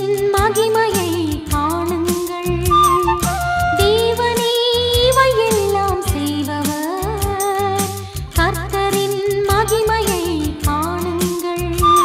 மகிமையை காணுங்கள் தேவனே இவையெல்லாம் செய்பவர் கர்த்தரின் மகிமையை காணுங்கள்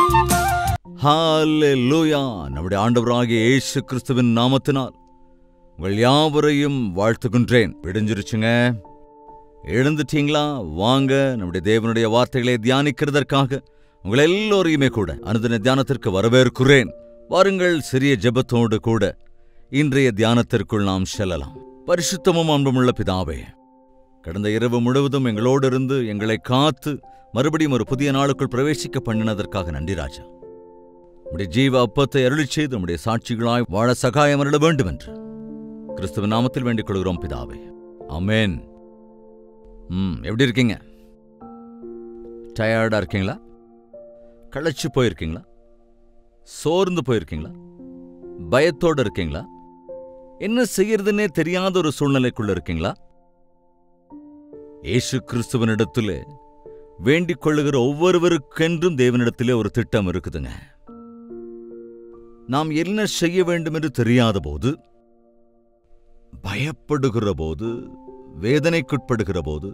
ஹalleluya நம்முடைய ஆண்டவராகிய இயேசு கிறிஸ்துவின் நாமத்தினால் உங்கள் யாவரையும் வாழ்த்துகின்றேன் விடிஞ்சிருச்சுங்க எழுந்துட்டீங்களா வாங்க நம்முடைய தேவனுடைய வார்த்தைகளை தியானிக்கிறதற்காக உங்கள் எல்லோரையுமே கூட அனுதின தியானத்திற்கு வரவேற்கிறேன் வாருங்கள் சிறிய ஜெபத்தோடு கூட இன்றைய தியானத்திற்குள் நாம் செல்லலாம் பரிசுத்தமும் அன்புமுள்ள பிதாவே கடந்த இரவு முழுவதும் எங்களோடு இருந்து எங்களை காத்து மறுபடியும் ஒரு புதிய நாளுக்குள் பிரவேசிக்க பண்ணினதற்காக நன்றி ராஜா உடைய ஜீவ அப்பத்தை அருளிச் செய்து உடைய சாட்சிகளாய் வாழ சகாயம் அருள வேண்டும் என்று கிறிஸ்துவ நாமத்தில் வேண்டிக் கொள்கிறோம் பிதாவே அமேன் ம் எப்படி இருக்கீங்க டயர்டா இருக்கீங்களா களைச்சு போயிருக்கீங்களா சோர்ந்து போயிருக்கீங்களா பயத்தோட இருக்கீங்களா என்ன செய்யறதுன்னே தெரியாத ஒரு சூழ்நிலைக்குள்ள இருக்கீங்களா இயேசு கிறிஸ்துவனிடத்திலே வேண்டிக் கொள்ளுகிற ஒவ்வொருவருக்கென்றும் தேவனிடத்திலே ஒரு திட்டம் இருக்குதுங்க நாம் என்ன செய்ய வேண்டும் என்று தெரியாத போது பயப்படுகிற போது வேதனைக்குட்படுகிற போது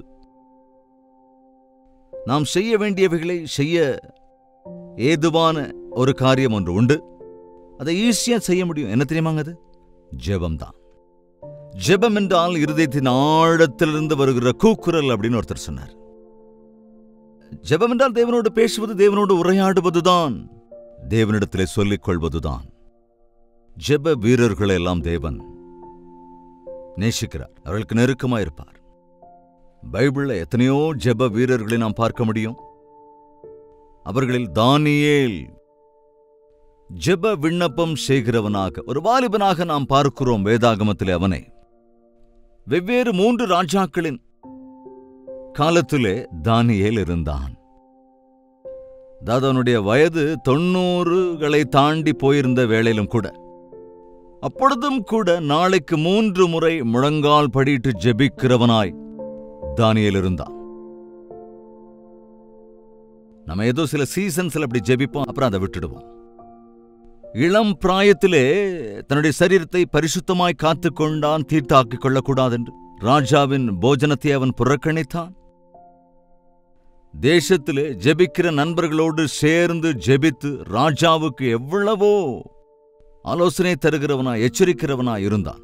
நாம் செய்ய வேண்டியவைகளை செய்ய ஏதுவான ஒரு காரியம் ஒன்று உண்டு அதை ஈஸியா செய்ய முடியும் என்ன தெரியுமாங்க அது ஜெபம்தான் ஜெபம் என்றால் இருதயத்தின் ஆழத்திலிருந்து வருகிற கூக்குரல் அப்படின்னு ஒருத்தர் சொன்னார் ஜெபம் என்றால் தேவனோடு பேசுவது தேவனோடு உரையாடுவதுதான் தேவனிடத்திலே சொல்லிக் கொள்வதுதான் ஜெப வீரர்களை எல்லாம் தேவன் நேசிக்கிறார் அவர்களுக்கு நெருக்கமா இருப்பார் பைபிள்ல எத்தனையோ ஜெப வீரர்களை நாம் பார்க்க முடியும் அவர்களில் தானியேல் ஜெப விண்ணப்பம் செய்கிறவனாக ஒரு வாலிபனாக நாம் பார்க்கிறோம் வேதாகமத்திலே அவனை வெவ்வேறு மூன்று ராஜாக்களின் காலத்திலே தானியேல் இருந்தான் அதாவது அவனுடைய வயது தொண்ணூறுகளை தாண்டி போயிருந்த வேளையிலும் கூட அப்பொழுதும் கூட நாளைக்கு மூன்று முறை முழங்கால் படியிட்டு ஜெபிக்கிறவனாய் தானியேல் இருந்தான் நம்ம ஏதோ சில சீசன்ஸ்ல அப்படி ஜெபிப்போம் அப்புறம் அதை விட்டுடுவோம் இளம் பிராயத்திலே தன்னுடைய சரீரத்தை பரிசுத்தமாய் காத்துக் கொண்டான் தீர்த்தாக்கிக் கொள்ளக்கூடாதென்று ராஜாவின் போஜனத்தை அவன் புறக்கணித்தான் தேசத்திலே ஜெபிக்கிற நண்பர்களோடு சேர்ந்து ஜெபித்து ராஜாவுக்கு எவ்வளவோ ஆலோசனை தருகிறவனா எச்சரிக்கிறவனா இருந்தான்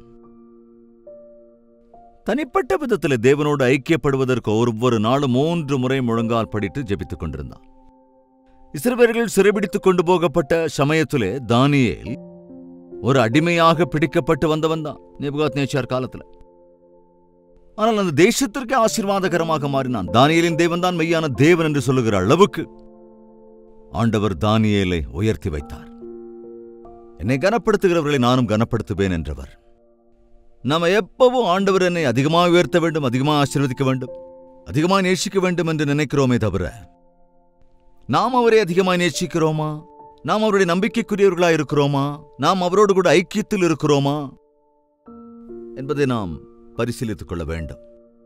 தனிப்பட்ட விதத்தில் தேவனோடு ஐக்கியப்படுவதற்கு ஒவ்வொரு நாளும் மூன்று முறை முழங்கால் படிட்டு ஜெபித்துக் கொண்டிருந்தான் இஸ்ரவேலர்கள் சிறைபிடித்துக் கொண்டு போகப்பட்ட சமயத்திலே தானியேல் ஒரு அடிமையாக பிடிக்கப்பட்டு வந்தவன் தான் நேபுகாத் நேச்சார் காலத்துல ஆனால் அந்த தேசத்திற்கு ஆசீர்வாதகரமாக மாறினான் தானியேலின் தேவன் தான் மெய்யான தேவன் என்று சொல்லுகிற அளவுக்கு ஆண்டவர் தானியேலை உயர்த்தி வைத்தார் என்னை கனப்படுத்துகிறவர்களை நானும் கனப்படுத்துவேன் என்றவர் நாம எப்பவும் ஆண்டவர் என்னை அதிகமாக உயர்த்த வேண்டும் அதிகமாக ஆசீர்வதிக்க வேண்டும் அதிகமாக நேசிக்க வேண்டும் என்று நினைக்கிறோமே தவிர நாம் அவரை அதிகமாக நேசிக்கிறோமா நாம் அவருடைய நம்பிக்கைக்குரியவர்களா இருக்கிறோமா நாம் அவரோடு கூட ஐக்கியத்தில் இருக்கிறோமா என்பதை நாம் பரிசீலித்துக் கொள்ள வேண்டும்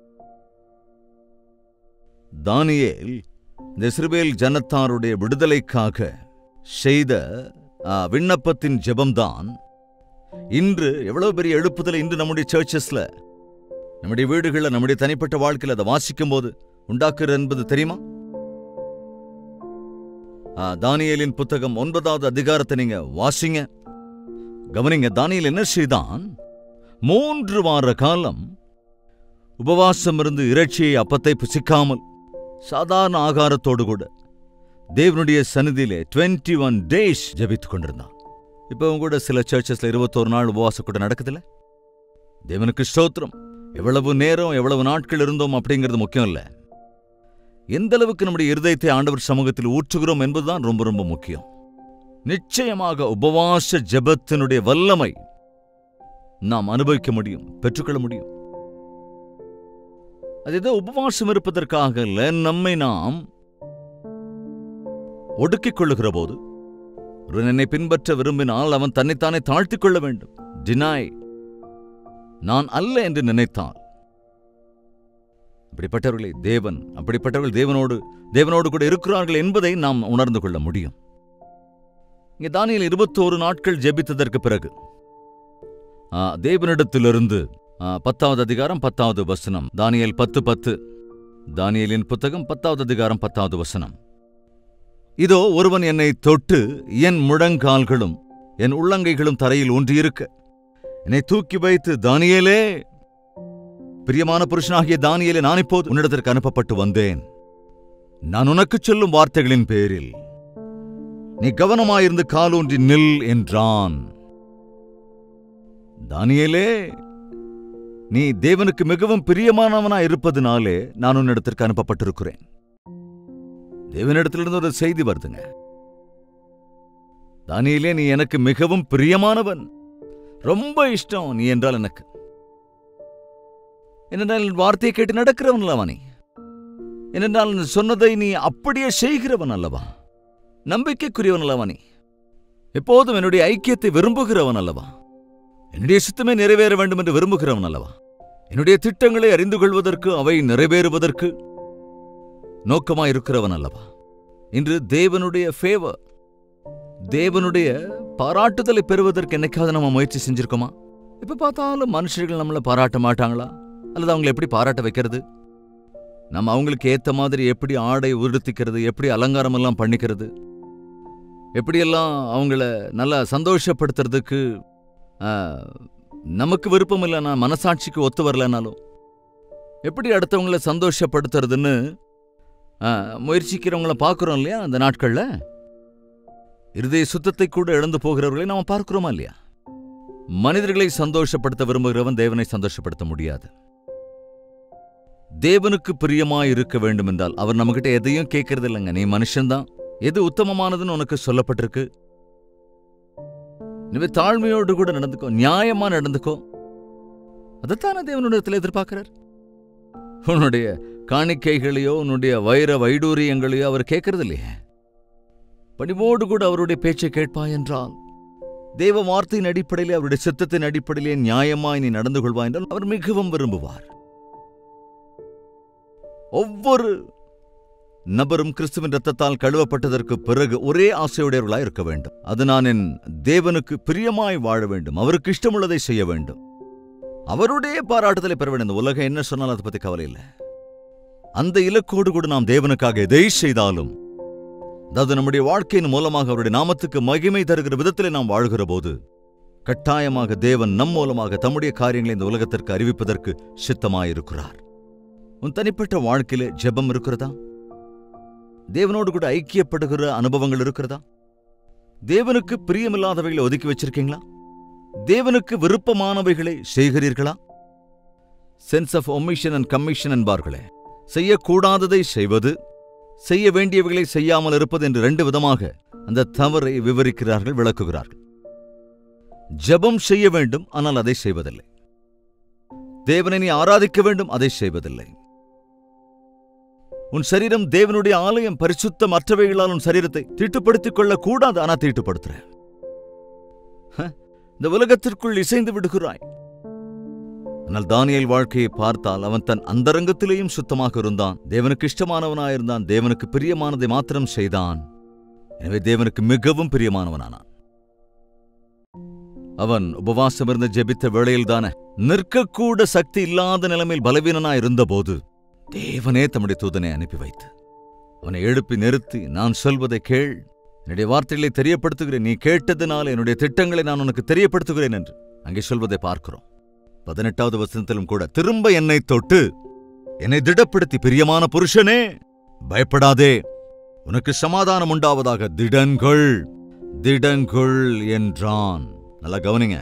தானியேல் இந்த இஸ்ரவேல் ஜனத்தாருடைய விடுதலைக்காக செய்த ஆ, விண்ணப்பத்தின் ஜெபம்தான் இன்று எவ்வளவு பெரிய எழுப்புதலை இன்று நம்முடைய சர்ச்சஸ்ல நம்முடைய வீடுகளில் நம்முடைய தனிப்பட்ட வாழ்க்கையில் அதை வாசிக்கும் போது உண்டாக்குறது என்பது தெரியுமா ஆ, தானியேலின் புத்தகம் ஒன்பதாவது அதிகாரத்தை நீங்க வாசிங்க கவனிங்க தானியேல் என்ன செய்தான் மூன்று வார காலம் உபவாசம் இருந்து இறைச்சியை அப்பத்தை புசிக்காமல் சாதாரண ஆகாரத்தோடு கூட தேவனுடைய சந்நிதியிலே 21 ஒன் டேஸ் ஜபித்துக் கொண்டிருந்தான் இப்பவும் கூட சில சர்ச்சஸ்ல இருபத்தோரு நாள் உபவாசம் கூட நடக்குதுல்ல தேவனுக்கு ஸ்தோத்திரம் எவ்வளவு நேரம் எவ்வளவு நாட்கள் இருந்தோம் அப்படிங்கிறது முக்கியம் இல்ல எந்த அளவுக்கு நம்முடைய இருதயத்தை ஆண்டவர் சமூகத்தில் ஊற்றுகிறோம் என்பதுதான் ரொம்ப ரொம்ப முக்கியம் நிச்சயமாக உபவாச ஜெபத்தினுடைய வல்லமை நாம் அனுபவிக்க முடியும் பெற்றுக்கொள்ள முடியும் அது ஏதோ உபவாசம் இருப்பதற்காக இல்ல நம்மை நாம் ஒடுக்கிக் கொள்ளுகிற போது ஒருவன் என்னை பின்பற்ற விரும்பினால் அவன் தன்னைத்தானே தாழ்த்திக் கொள்ள வேண்டும் டினாய் நான் அல்ல என்று நினைத்தால் அப்படிப்பட்டவர்களை தேவன் அப்படிப்பட்டவர்கள் தேவனோடு தேவனோடு கூட இருக்கிறார்கள் என்பதை நாம் உணர்ந்து கொள்ள முடியும் இங்க தானியேல் இருபத்தோரு நாட்கள் ஜெபித்ததற்கு பிறகு ஆ, தேவனிடத்திலிருந்து ஆ, பத்தாவது அதிகாரம் பத்தாவது வசனம் தானியேல் பத்து பத்து தானியேலின் புத்தகம் பத்தாவது அதிகாரம் பத்தாவது வசனம் இதோ ஒருவன் என்னை தொட்டு என் முழங்கால்களும் என் உள்ளங்கைகளும் தரையில் ஊன்றியிருக்க என்னை தூக்கி வைத்து தானியேலே பிரியமான புருஷனாகிய தானியேலே நான் இப்போது உன்னிடத்திற்கு அனுப்பப்பட்டு வந்தேன் நான் உனக்குச் சொல்லும் வார்த்தைகளின் பேரில் நீ கவனமாயிருந்து காலூன்றி நில் என்றான் தானியேலே நீ தேவனுக்கு மிகவும் பிரியமானவனாய் இருப்பதினாலே நான் உன்னிடத்திற்கு அனுப்பப்பட்டிருக்கிறேன் தேவனிடத்திலிருந்து ஒரு செய்தி வருதுங்க தானியேலே நீ எனக்கு மிகவும் பிரியமானவன் ரொம்ப இஷ்டம் நீ என்றால் எனக்கு என்னென்றால் என் வார்த்தையை கேட்டு நடக்கிறவன் அல்லவா நீ என்னென்றால் நான் சொன்னதை நீ அப்படியே செய்கிறவன் அல்லவா நம்பிக்கைக்குரியவன் அல்லவா நீ எப்போதும் என்னுடைய ஐக்கியத்தை விரும்புகிறவன் அல்லவா என்னுடைய சித்தமே நிறைவேற வேண்டும் என்று விரும்புகிறவன் அல்லவா என்னுடைய திட்டங்களை அறிந்து கொள்வதற்கு அவை நிறைவேறுவதற்கு நோக்கமாயிருக்கிறவன் அல்லவா இன்று தேவனுடைய ஃபேவர் தேவனுடைய பாராட்டுதலை பெறுவதற்கு என்னைக்காவது நம்ம முயற்சி செஞ்சிருக்கோமா இப்ப பார்த்தாலும் மனுஷர்கள் நம்மளை பாராட்ட மாட்டாங்களா அல்லது அவங்களை எப்படி பாராட்ட வைக்கிறது நம்ம அவங்களுக்கு ஏத்த மாதிரி எப்படி ஆடை உடுத்திக்கிறது எப்படி அலங்காரம் எல்லாம் பண்ணிக்கிறது எப்படியெல்லாம் அவங்கள நல்லா சந்தோஷப்படுத்துறதுக்கு ஆ, நமக்கு விருப்பம் இல்லைனா மனசாட்சிக்கு ஒத்து வரலனாலும் எப்படி அடுத்தவங்கள சந்தோஷப்படுத்துறதுன்னு ஆ, முயற்சிக்கிறவங்கள பார்க்குறோம் இல்லையா அந்த நாட்களில் இருதய சுத்தத்தை கூட இழந்து போகிறவர்களை நாம பார்க்கிறோமா இல்லையா மனிதர்களை சந்தோஷப்படுத்த விரும்புகிறவன் தேவனை சந்தோஷப்படுத்த முடியாது தேவனுக்கு பிரியமாய் இருக்க வேண்டும் என்றால் அவர் நம்மகிட்ட எதையும் கேட்கறது இல்லைங்க நீ மனுஷன்தான் எது உத்தமமானதுன்னு உனக்கு சொல்லப்பட்டிருக்கு நீ தாழ்மையோடு கூட நடந்துக்கோ நியாயமா நடந்துக்கோ அதைத்தானே தேவனுடைய எதிர்பார்க்கிறார் உன்னுடைய காணிக்கைகளையோ உன்னுடைய வைர வைடூரியங்களையோ அவர் கேட்கறது இல்லையே பணிவோடு கூட அவருடைய பேச்சை கேட்பாய் என்றால் தேவ வார்த்தையின் அடிப்படையிலே அவருடைய சித்தத்தின் அடிப்படையிலே நியாயமாய் நீ நடந்து கொள்வாய் என்றால் அவர் மிகவும் விரும்புவார் ஒவ்வொரு நபரும் கிறிஸ்துவின் ரத்தத்தால் கழுவப்பட்டதற்கு பிறகு ஒரே ஆசையுடையவர்களாய் இருக்க வேண்டும் அது நான் என் தேவனுக்கு பிரியமாய் வாழ வேண்டும் அவருக்கு இஷ்டமுள்ளதை செய்ய வேண்டும் அவருடைய பாராட்டுதலை பெற வேண்டும் இந்த உலகம் என்ன சொன்னாலும் அதை பத்தி கவலை இல்லை அந்த இலக்கோடு கூட நாம் தேவனுக்காக எதை செய்தாலும் அதாவது நம்முடைய வாழ்க்கையின் மூலமாக அவருடைய நாமத்துக்கு மகிமை தருகிற விதத்திலே நாம் வாழ்கிற போது கட்டாயமாக தேவன் நம் மூலமாக தம்முடைய காரியங்களை இந்த உலகத்திற்கு அறிவிப்பதற்கு சித்தமாயிருக்கிறார் உன் தனிப்பட்ட வாழ்க்கையில ஜெபம் இருக்கிறதா தேவனோடு கூட ஐக்கியப்படுகிற அனுபவங்கள் இருக்கிறதா தேவனுக்கு பிரியமில்லாதவைகளை ஒதுக்கி வச்சிருக்கீங்களா தேவனுக்கு விருப்பமானவைகளை செய்கிறீர்களா sense of omission and commission என்பார்களே செய்யக்கூடாததை செய்வது செய்ய வேண்டியவைகளை செய்யாமல் இருப்பது என்று ரெண்டு விதமாக அந்த தவறை விவரிக்கிறார்கள் விளக்குகிறார்கள் ஜெபம் செய்ய வேண்டும் ஆனால் அதை செய்வதில்லை தேவனை நீ ஆராதிக்க வேண்டும் அதை செய்வதில்லை உன் சரீரம் தேவனுடைய ஆலயம் பரிசுத்தம் மற்றவைகளால் உன் சரீரத்தை தீட்டுப்படுத்திக் கொள்ளக் கூடாது ஆனா தீட்டுப்படுத்துற ஹ, இந்த உலகத்திற்குள் இசைந்து விடுகிறாய் ஆனால் தானியேல் வாழ்க்கையை பார்த்தால் அவன் தன் அந்தரங்கத்திலேயும் சுத்தமாக இருந்தான் தேவனுக்கு இஷ்டமானவனாயிருந்தான் தேவனுக்கு பிரியமானதை மாத்திரம் செய்தான் எனவே தேவனுக்கு மிகவும் பிரியமானவனானான் அவன் உபவாசம் இருந்து ஜெபித்த வேளையில்தானே நிற்கக்கூட சக்தி இல்லாத நிலைமையில் பலவீனனாய் இருந்தபோது தேவனே தம்முடைய தூதனை அனுப்பி வைத்து அவனை எழுப்பி நிறுத்தி நான் சொல்வதை கேள் என்னுடைய வார்த்தைகளை தெரியப்படுத்துகிறேன் நீ கேட்டதினால் என்னுடைய திட்டங்களை நான் உனக்கு தெரியப்படுத்துகிறேன் என்று அங்கே சொல்வதை பார்க்கிறோம் பதினெட்டாவது வசனத்திலும் கூட திரும்ப என்னை தொட்டு என்னை திடப்படுத்தி பிரியமான புருஷனே பயப்படாதே உனக்கு சமாதானம் உண்டாவதாக திடன்கொள் திடன்கொள் என்றான் நல்லா கவனிங்க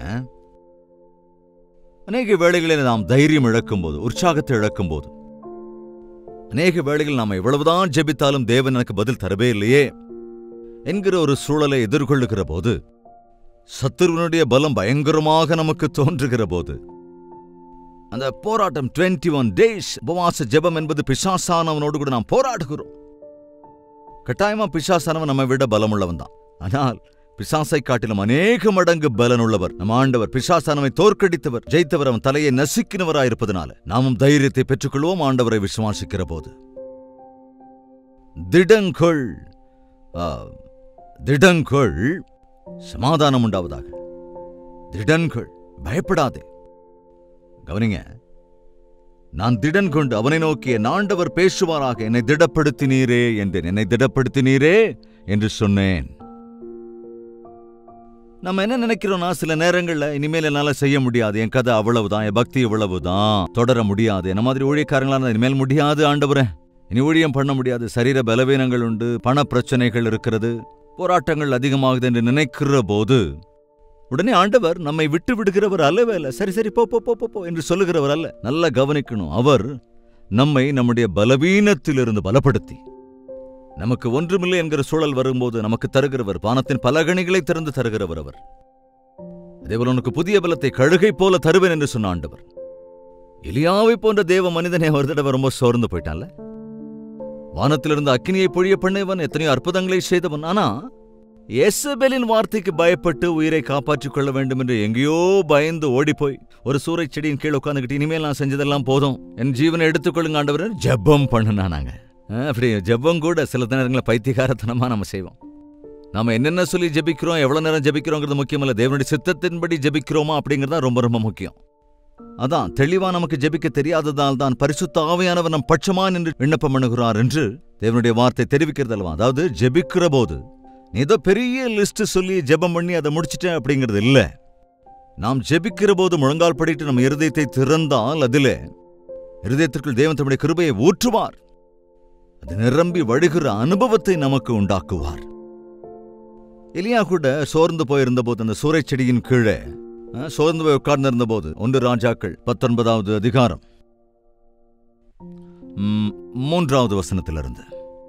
அநேக வேளைகளில் நாம் தைரியம் இழக்கும்போது உற்சாகத்தை இழக்கும்போது அநேக வேளைகளில் நாம் எவ்வளவுதான் ஜெபித்தாலும் தேவன் எனக்கு பதில் தரவே இல்லையே என்கிற ஒரு சூழலை எதிர்கொள்ளுகிற போது சத்துருவனுடைய பலம் பயங்கரமாக நமக்கு தோன்றுகிற போது அந்த போராட்டம் 21 ஒன் டேஸ் உபவாச ஜெபம் என்பது பிசாசானவனோடு கூட நாம் போராடுகிறோம் கட்டாயமா பிசாசானவன் நம்மை விட பலமுள்ளவன் தான் ஆனால் பிசாசை காட்டிலும் அநேக மடங்கு பலனுள்ளவர் நம் ஆண்டவர் பிசாசானவை தோற்கடித்தவர் ஜெயித்தவர் அவன் தலையை நசுக்கினவராயிருப்பதனால நாமும் தைரியத்தை பெற்றுக்கொள்வோம் ஆண்டவரை விசுவாசிக்கிற போது திடங்கொள் ஆ, திடங்கொள் சமாதானம் உண்டாவதாக திடன்கள் பயப்படாதே கவனிங்க நான் திடன் கொண்டு அவனை நோக்கி என் ஆண்டவர் பேசுவாராக என்னை திடப்படுத்தினீரே என்றேன் என்னை திடப்படுத்தினீரே என்று சொன்னேன் நம்ம என்ன நினைக்கிறோம்னா சில நேரங்கள்ல இனிமேல் என்னால செய்ய முடியாது என் கதை அவ்வளவுதான் என் பக்தி இவ்வளவுதான் தொடர முடியாது என்ன மாதிரி ஊழியக்காரங்களா இனிமேல் முடியாது ஆண்டவரே இனி ஊழியம் பண்ண முடியாது சரீர பலவீனங்கள் உண்டு பண பிரச்சனைகள் இருக்கிறது போராட்டங்கள் அதிகமாகுது என்று நினைக்கிற போது உடனே ஆண்டவர் நம்மை விட்டு விடுகிறவர் அல்லவே அல்ல சரி சரி போ போ போ போ, போ என்று சொல்லுகிறவர் அல்ல நல்லா கவனிக்கணும் அவர் நம்மை நம்முடைய பலவீனத்திலிருந்து பலப்படுத்தி நமக்கு ஒன்றுமில்லை என்கிற சூழல் வரும்போது நமக்கு தருகிறவர் பானத்தின் பல கணிகளை திறந்து தருகிறவர் அவர் அதேபோல உனக்கு புதிய பலத்தை கழுகை போல தருவேன் என்று சொன்ன ஆண்டவர் எலியாவை போன்ற தேவ மனிதனை ஒரு தடவை ரொம்ப சோர்ந்து போயிட்டான்ல வானத்திலிருந்து அக்கினியை பொழிய பண்ணவன் எத்தனையோ அற்புதங்களை செய்தவன் ஆனா எசபெலின் வார்த்தைக்கு பயப்பட்டு உயிரை காப்பாற்றிக் கொள்ள வேண்டும் என்று எங்கேயோ பயந்து ஓடிப்போய் ஒரு சூறைச் செடியின் கீழ் உட்காந்துக்கிட்டு இனிமேல் நான் செஞ்சதெல்லாம் போதும் என் ஜீவனை எடுத்துக்கொள்ளுங்க ஆண்டவர் ஜெபம் பண்ணுனா நாங்க ஆ, அப்படி ஜெபம் கூட சில நேரங்களில் பைத்தியகாரத்தனமா நம்ம செய்வோம் நாம என்னென்ன சொல்லி ஜெபிக்கிறோம் எவ்வளவு நேரம் ஜெபிக்கிறோங்கிறது முக்கியமல்ல தேவனுடைய சித்தத்தின்படி ஜெபிக்கிறோமா அப்படிங்கிறது தான் ரொம்ப ரொம்ப முக்கியம் அதான் தெளிவா நமக்கு ஜெபிக்க தெரியாததால் தான் பரிசுத்த ஆவியானவர் நம் பட்சமா நின்று விண்ணப்பம் பண்ணுகிறார் என்று தேவனுடைய வார்த்தை தெரிவிக்கிறது அல்லவா அதாவது ஜெபிக்கிற போது நீ ஏதோ பெரிய லிஸ்ட் சொல்லி ஜெபம் பண்ணி அதை முடிச்சிட்டேன் அப்படிங்கிறது இல்ல நாம் ஜெபிக்கிற போது முழங்கால் படிட்டு நம்ம இருதயத்தை திறந்தால் அதிலே இருதயத்திற்குள் தேவன் தம்முடைய கிருபையை ஊற்றுவார் அது நிரம்பி வழிகிற அனுபவத்தை நமக்கு உண்டாக்குவார் எலியா கூட சோர்ந்து போயிருந்த போது அந்த சூறைச் செடியின் கீழே அஹ், சோர்ந்து போய் உட்கார்ந்திருந்த போது ஒன்று ராஜாக்கள் பத்தொன்பதாவது அதிகாரம் ம், மூன்றாவது வசனத்திலிருந்து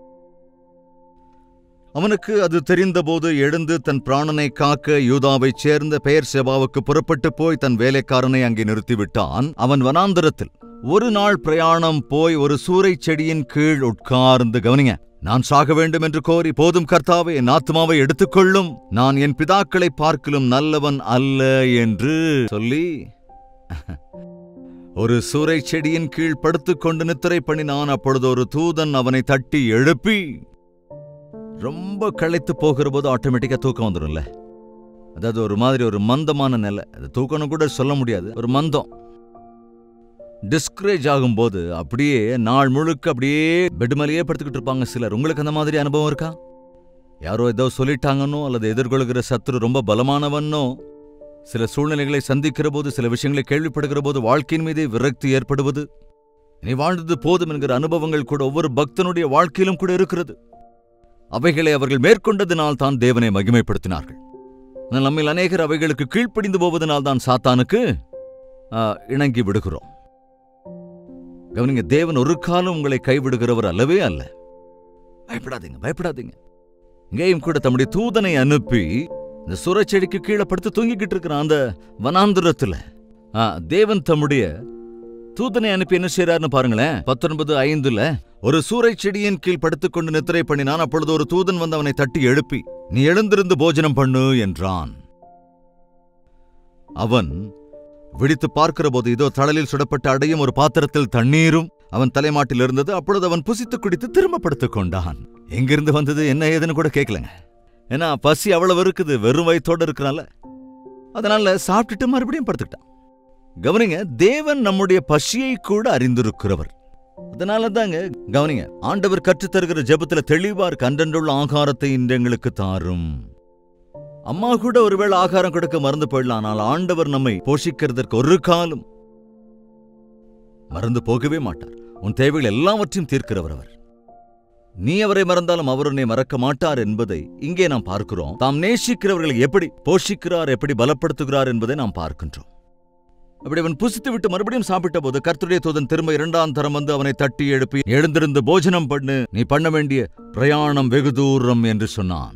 அவனுக்கு அது தெரிந்தபோது எழுந்து தன் பிராணனை காக்க யூதாவைச் சேர்ந்த பெயர் செபாவுக்கு புறப்பட்டு போய் தன் வேலைக்காரனை அங்கே நிறுத்திவிட்டான் அவன் வனாந்தரத்தில் ஒரு நாள் பிரயாணம் போய் ஒரு சூறைச் செடியின் கீழ் உட்கார்ந்து கவனிங்க நான் சாக வேண்டும் என்று கோரி போதும் கர்த்தாவே என் ஆத்மாவை எடுத்துக்கொள்ளும் நான் என் பிதாக்களை பார்க்கிலும் நல்லவன் அல்ல என்று சொல்லி ஒரு சூறைச் செடியின் கீழ் படுத்துக்கொண்டு நித்திரை பண்ணினான் அப்பொழுது ஒரு தூதன் அவனை தட்டி எழுப்பி ரொம்ப களைத்து போகிற போது ஆட்டோமேட்டிக்கா தூக்கம் வந்துடும்ல அதாவது ஒரு மாதிரி ஒரு மந்தமான நிலை அது தூக்கம்னு கூட சொல்ல முடியாது ஒரு மந்தம் டிஸ்கரேஜ் ஆகும்போது அப்படியே நாள் முழுக்க அப்படியே பெட் மேலேயே படுத்துக்கிட்டு இருப்பாங்க சிலர் உங்களுக்கு அந்த மாதிரி அனுபவம் இருக்கா யாரோ ஏதோ சொல்லிட்டாங்கன்னோ அல்லது எதிர்கொள்கிற சத்துரு ரொம்ப பலமானவன்னோ சில சூழ்நிலைகளை சந்திக்கிற போது சில விஷயங்களை கேள்விப்படுகிற போது வாழ்க்கையின் மீதே விரக்தி ஏற்படுவது நீ வாழ்ந்தது போதும் என்கிற அனுபவங்கள் கூட ஒவ்வொரு பக்தனுடைய வாழ்க்கையிலும் கூட இருக்கிறது அவைகளை அவர்கள் மேற்கொண்டதினால் தான் தேவனை மகிமைப்படுத்தினார்கள் ஆனால் நம்மில் அநேகர் அவைகளுக்கு கீழ்ப்படிந்து போவதனால் தான் சாத்தானுக்கு ஆ, இணங்கி விடுகிறோம் கவனிங்க தேவன் ஒரு காலம் உங்களை கைவிடுகிறவர் அல்லவே அல்ல பயப்படாதீங்க பயப்படாதீங்க இங்கேயும் கூட தம்முடைய தூதனை அனுப்பி இந்த சுரச்செடிக்கு கீழே படுத்து தூங்கிக்கிட்டு இருக்கிறான் அந்த வனாந்திரத்துல ஆ, தேவன் தம்முடைய தூதனை அனுப்பி என்ன செய்றாருன்னு பாருங்களேன் பத்தொன்பது ஐந்துல ஒரு சூறைச் செடியின் கீழ் படுத்துக்கொண்டு நித்திரை பண்ணினான் அப்பொழுது ஒரு தூதன் வந்து அவனை தட்டி எழுப்பி நீ எழுந்திருந்து போஜனம் பண்ணு என்றான் அவன் விழித்து பார்க்கிற போது இதோ தழலில் சுடப்பட்ட அடையும் ஒரு பாத்திரத்தில் தண்ணீரும் அவன் தலைமாட்டில் இருந்தது அப்பொழுது அவன் புசித்து குடித்து திரும்ப படுத்துக் கொண்டான் எங்கிருந்து வந்தது என்ன ஏதுன்னு கூட கேட்கலங்க ஏன்னா பசி அவ்வளவு இருக்குது வெறும் வயித்தோட இருக்கிறான்ல அதனால சாப்பிட்டுட்டு மறுபடியும் படுத்துக்கிட்டான் கவனிங்க தேவன் நம்முடைய பசியை கூட அறிந்திருக்கிறவர் அதனால தாங்க கவனிங்க ஆண்டவர் கற்றுத் தருகிற ஜெபத்துல தெளிவார் கண்டண்டுள்ள ஆகாரத்தை இன்று எங்களுக்கு தாரும் அம்மா கூட ஒருவேளை ஆகாரம் கொடுக்க மறந்து போயிடலாம் ஆனால் ஆண்டவர் நம்மை போஷிக்கிறதற்கு ஒரு காலம் மறந்து போகவே மாட்டார் உன் தேவைகள் எல்லாவற்றையும் தீர்க்கிறவர் அவர் நீ அவரை மறந்தாலும் அவர் உன்னை மறக்க மாட்டார் என்பதை இங்கே நாம் பார்க்கிறோம் தாம் நேசிக்கிறவர்களை எப்படி போஷிக்கிறார் எப்படி பலப்படுத்துகிறார் என்பதை நாம் பார்க்கின்றோம் அப்படி அவன் புசித்து விட்டு மறுபடியும் சாப்பிட்ட போது கர்த்தருடைய தூதன் திரும்ப இரண்டாம் தரம் வந்து அவனை தட்டி எழுப்பி எழுந்திருந்து போஜனம் பண்ணு நீ பண்ண வேண்டிய பிரயாணம் வெகு தூரம் என்று சொன்னான்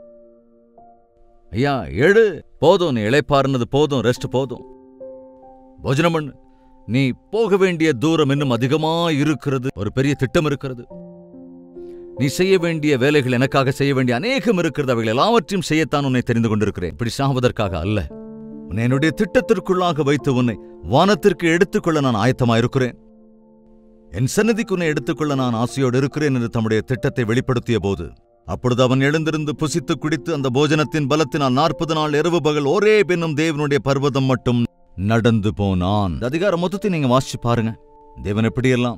ஐயா எழு போதும் நீ இளைப்பாறுனது போதும் ரெஸ்ட் போதும் போஜனம் பண்ணு நீ போக வேண்டிய தூரம் இன்னும் அதிகமா இருக்கிறது ஒரு பெரிய திட்டம் இருக்கிறது நீ செய்ய வேண்டிய வேலைகள் எனக்காக செய்ய வேண்டிய அநேகம் இருக்கிறது அவைகள் எல்லாவற்றையும் செய்யத்தான் உன்னை தெரிந்து கொண்டிருக்கிறேன் இப்படி சாவதற்காக அல்ல உன்னை என்னுடைய திட்டத்திற்குள்ளாக வைத்து உன்னை வானத்திற்கு எடுத்துக்கொள்ள நான் ஆயத்தமாயிருக்கிறேன் என் சன்னதிக்கு உன்னை எடுத்துக்கொள்ள நான் ஆசையோடு இருக்கிறேன் என்று தம்முடைய திட்டத்தை வெளிப்படுத்திய போது அப்பொழுது அவன் எழுந்திருந்து புசித்து குடித்து அந்த போஜனத்தின் பலத்தினால் நாற்பது நாள் இரவு பகல் ஒரே பெண்ணும் தேவனுடைய பர்வதம் மட்டும் நடந்து போனான் இந்த அதிகார மொத்தத்தை நீங்க வாசிச்சு பாருங்க தேவன் எப்படியெல்லாம்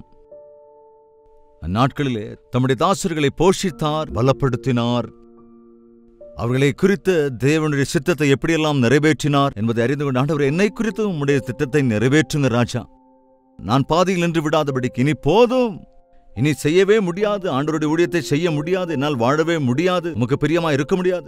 அந்நாட்களிலே தம்முடைய தாசர்களை போஷித்தார் பலப்படுத்தினார் அவர்களை குறித்து தேவனுடைய சித்தத்தை எப்படியெல்லாம் நிறைவேற்றினார் என்பதை அறிந்து கொண்ட ஆண்டவர் என்னை குறித்து உம்முடைய திட்டத்தை நிறைவேற்றுங்க ராஜா நான் பாதியில் நின்று விடாதபடிக்கு இனி போதும் இனி செய்யவே முடியாது ஆண்டவருடைய ஊழியத்தை செய்ய முடியாது என்னால் வாழவே முடியாது உமக்கு பிரியமா இருக்க முடியாது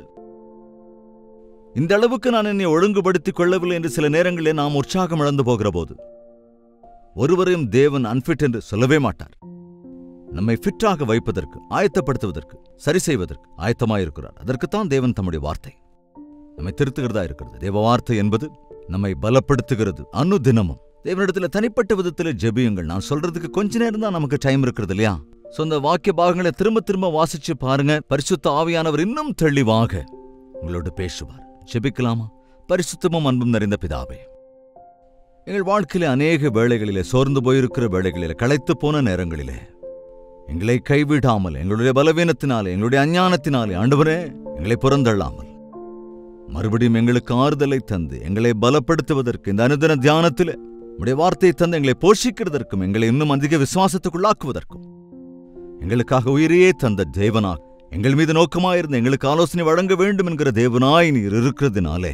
இந்த அளவுக்கு நான் என்னை ஒழுங்குபடுத்திக் கொள்ளவில்லை என்று சில நேரங்களில் நாம் உற்சாகம் இழந்து போகிற போது ஒருவரையும் தேவன் அன்ஃபிட் என்று சொல்லவே மாட்டார் நம்மை ஃபிட்டாக வைப்பதற்கு ஆயத்தப்படுத்துவதற்கு சரி செய்வதற்கு ஆயத்தமாயிருக்கிறார் அதற்குத்தான் தேவன் தம்முடைய வார்த்தை நம்மை திருத்துகிறதா இருக்கிறது தேவ வார்த்தை என்பது நம்மை பலப்படுத்துகிறது அனுதினமும் தேவனிடத்துல தனிப்பட்ட விதத்துல ஜெபியுங்கள் நான் சொல்றதுக்கு கொஞ்ச நேரம் தான் நமக்கு டைம் இருக்கிறது இல்லையா சொந்த வாக்கிய பாகங்களை திரும்ப திரும்ப வாசிச்சு பாருங்க பரிசுத்த ஆவியானவர் இன்னும் தெளிவாக உங்களோடு பேசுவார் ஜெபிக்கலாமா பரிசுத்தமும் அன்பும் நிறைந்த பிதாவே எங்கள் வாழ்க்கையில அநேக வேளைகளிலே சோர்ந்து போயிருக்கிற வேளைகளிலே களைத்து போன நேரங்களிலே எங்களை கைவிடாமல் எங்களுடைய பலவீனத்தினாலே எங்களுடைய அஞ்ஞானத்தினாலே ஆண்டவரே எங்களை புறந்தள்ளாமல் மறுபடியும் எங்களுக்கு ஆறுதலை தந்து எங்களை பலப்படுத்துவதற்கு இந்த அனுதின தியானத்தில் உடைய வார்த்தையை தந்து எங்களை போஷிக்கிறதற்கும் எங்களை இன்னும் அதிக விசுவாசத்துக்குள்ளாக்குவதற்கும் எங்களுக்காக உயிரையே தந்த தேவனாக எங்கள் மீது நோக்கமாயிருந்து எங்களுக்கு ஆலோசனை வழங்க வேண்டும் என்கிற தேவனாய் நீர் இருக்கிறதுனாலே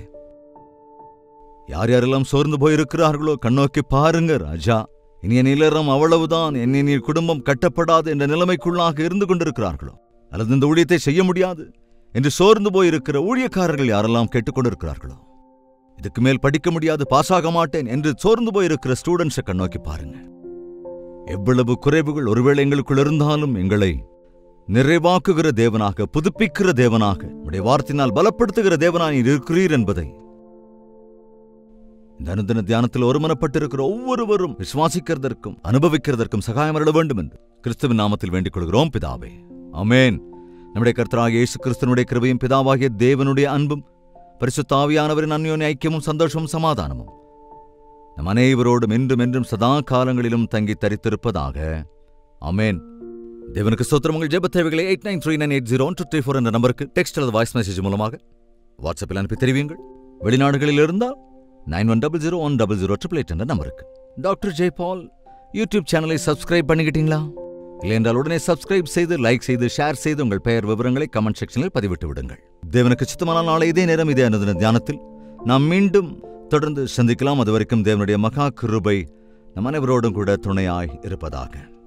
யார் யாரெல்லாம் சோர்ந்து போயிருக்கிறார்களோ கண்ணோக்கி பாருங்க ராஜா இனி என் இல்லறம் அவ்வளவுதான் என்னை நீர் குடும்பம் கட்டப்படாது என்ற நிலைமைக்குள்ளாக இருந்து கொண்டிருக்கிறார்களோ அல்லது இந்த ஊழியத்தை செய்ய முடியாது என்று சோர்ந்து போயிருக்கிற ஊழியக்காரர்கள் யாரெல்லாம் கேட்டுக்கொண்டிருக்கிறார்களோ இதுக்கு மேல் படிக்க முடியாது பாஸாக மாட்டேன் என்று சோர்ந்து போயிருக்கிற ஸ்டூடெண்ட்ஸை கண்ணோக்கி பாருங்க எவ்வளவு குறைவுகள் ஒருவேளை எங்களுக்குள் இருந்தாலும் எங்களை நிறைவாக்குகிற தேவனாக புதுப்பிக்கிற தேவனாக உடைய வார்த்தையினால் பலப்படுத்துகிற தேவனாய் நீர் இருக்கிறீர் என்பதை இந்த அனுதின தியானத்தில் ஒருமனப்பட்டிருக்கிற ஒவ்வொருவரும் விசுவாசிக்கிறதற்கும் அனுபவிக்கிறதற்கும் சகாயம் அருள வேண்டும் என்று கிறிஸ்துவின் நாமத்தில் வேண்டிக் கொள்கிறோம் பிதாவே அமேன் நம்முடைய கர்த்தராகிய இயேசு கிறிஸ்துவனுடைய கிருபையும் பிதாவாகிய தேவனுடைய அன்பும் பரிசுத்த ஆவியானவரின் அந்யோன்ய ஐக்கியமும் சந்தோஷமும் சமாதானமும் நம் அனைவரோடும் என்றும் என்றும் சதா காலங்களிலும் தங்கி தரித்திருப்பதாக அமேன் தேவனுக்கு ஸ்தோத்திரம் உங்கள் ஜெப தேவைகளை eight nine three nine eight zero two three four என்ற நம்பருக்கு டெக்ஸ்ட் அல்லது வாய்ஸ் மெசேஜ் மூலமாக வாட்ஸ்அப்பில் அனுப்பி தெரிவியுங்கள் வெளிநாடுகளில் இருந்தால் nine one double zero one double zero triple eight என்ற நம்பருக்கு டாக்டர் ஜெய்பால் யூடியூப் சேனலை சப்ஸ்கிரைப் பண்ணிக்கிட்டீங்களா இல்லை என்றால் உடனே சப்ஸ்கிரைப் செய்து லைக் செய்து ஷேர் செய்து உங்கள் பெயர் விவரங்களை கமெண்ட் செக்ஷனில் பதிவிட்டு விடுங்கள் தேவனுக்கு சித்தமான நாளை இதே நேரம் இதே அனுதின தியானத்தில் நாம் மீண்டும் தொடர்ந்து சந்திக்கலாம் அதுவரைக்கும் தேவனுடைய மகா கிருபை நம் அனைவரோடும் கூட துணையாய் இருப்பதாக